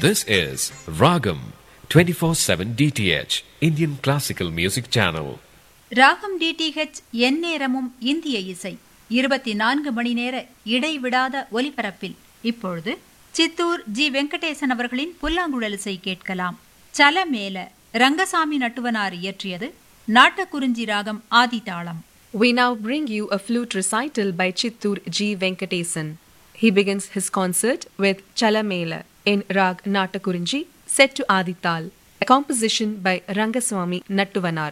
This is Ragam 24/7 DTH Indian Classical Music Channel. Raagam DTH எந்நேரமும் இந்திய இசை இருபத்தி நான்கு மணி நேர இடைவிடாத ஒலிபரப்பில் இப்பொழுது சித்தூர் ஜி வெங்கடேசன் அவர்களின் புல்லாங்குழல் இசை கேட்கலாம் சலமேல ரங்கசாமி நட்டுவனார் இயற்றியது நாட்டக்குறிஞ்சி ராகம் ஆதிதாளம் We now bring you a flute recital by Chittur G. Venkatesan. He begins his concert with Chalamela in Rag Natakurinji, set to Adital, a composition by Rangaswamy Nattuvanar.